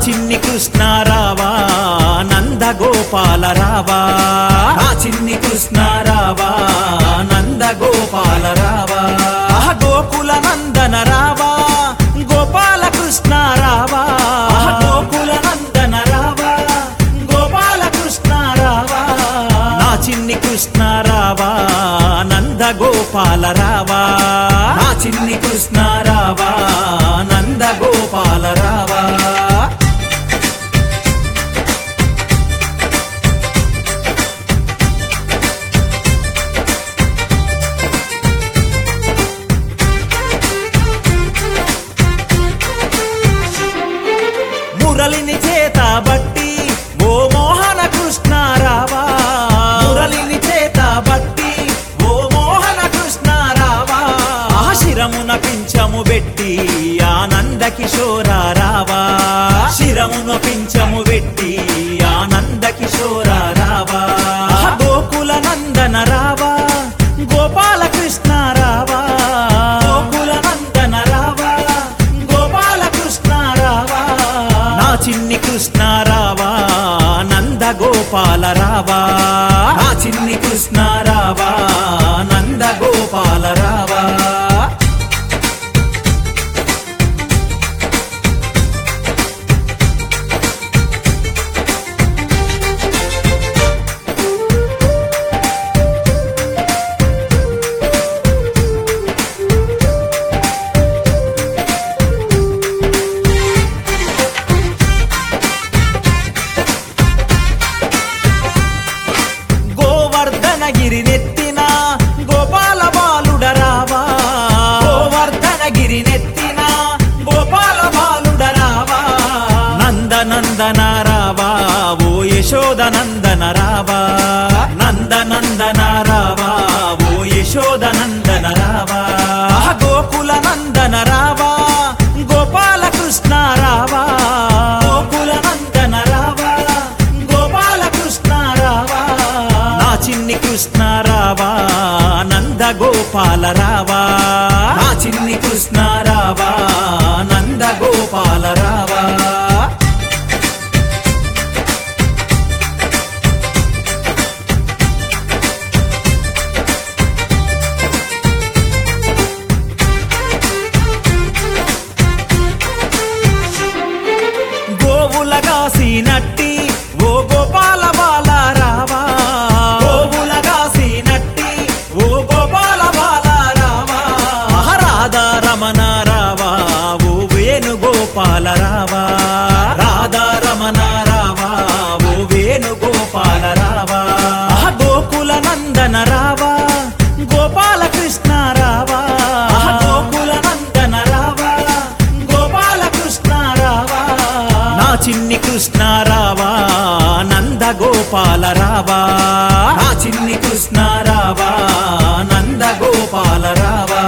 చిన్ని కృష్ణ రావా నంద గోపాల రావా నా చిన్ని కృష్ణ రావా నంద గోపాల రావా ఆహ గోకుల నందన రావా గోపాల కృష్ణ రావా ఆహ గోకుల నందన రావా గోపాల కృష్ణ రావా నా చిన్ని కృష్ణ రావా నంద గోపాల రావా నా చిన్ని కృష్ణ రావా నంద గోపాల రావా మురళిని చేత బట్టి ఓ మోహన కృష్ణ రావా మురళిని చేత బట్టి ఓ మోహన కృష్ణ రావా శిరమున పించము పెట్టి ఆనంద కిశోర రావా శిరమున పించము పెట్టి ఆనంద కిశోర రావా గోకుల నందన రావా గోపాల కృష్ణ రావా గోకుల నందన రావా గోపాల కృష్ణ రావా నా చిన్ని కృష్ణ రావా నంద గోపాల రావా నా చిన్ని కృష్ణ రావా నంద గోపాల రావా గోవర్ధనగిరి నెత్తిన గోపాల బాలుడ రావా గోవర్ధనగిరి నెత్తిన గోపాల బాలుడ రావా నందనందన రావా ఓ యశోద నందన రావా నందనందన రావా ఓ యశోద నందన రావా గోకుల నందన రావా గోపాల కృష్ణ రావా గోకుల నందన రావా గోపాల కృష్ణ రావా నా చిన్ని కృష్ణ రావా నంద గోపాల రావా నా చిన్ని కృష్ణ రావా నంద గోపాల రావా గోవులగాసినట్టి ఓ గోపాల బాల రావా గోవులగాసినట్టి ఓ గోపాల బాల రావా రాధా రమణ రావా ఓ వేణు గోపాల రావా రాధా రమణ రావా ఓ వేణు గోపాల రావా గోకుల నందన రావా గోపాల కృష్ణ రావా గోకుల నందన రావా గోపాల కృష్ణ రావా నా చిన్ని కృష్ణ రావా నంద గోపాల రావా నా చిన్ని కృష్ణ రావా నంద గోపాల రావా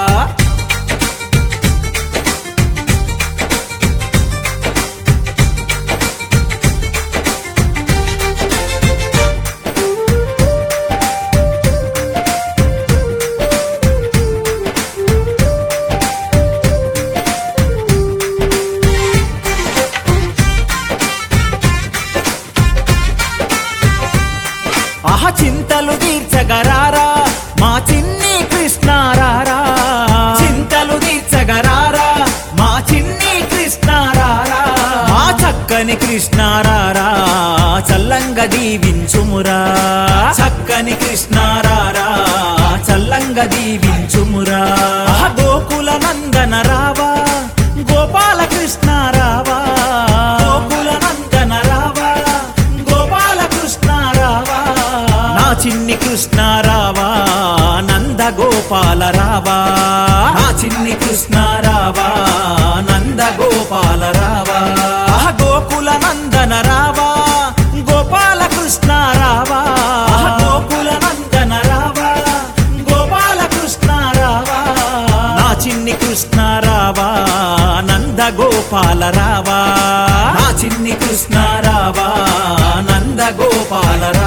అహ చింతలు తీర్చగరారా మా చిన్ని కృష్ణ రారా చింతలు తీర్చగరారా మా చిన్ని కృష్ణ రారా మా చక్కని కృష్ణ రారా చల్లంగ దీవించుమురా చక్కని కృష్ణ రారా చల్లంగ దీవించుమురా అహ గోకుల నందన రావా గోపాల కృష్ణ రావా గోకుల నందన రావా గోపాల కృష్ణ రావా నా చిన్ని కృష్ణ రావా నంద గోపాల రావా నా చిన్ని కృష్ణ రావా నంద గోపాల రావా ఆహ గోకుల నందన రావా గోపాల కృష్ణ రావా ఆహ గోకుల నందన రావా గోపాల కృష్ణ రావా నా చిన్ని కృష్ణ రావా నంద గోపాల రావా నా చిన్ని కృష్ణ రావా నంద గోపాల రావా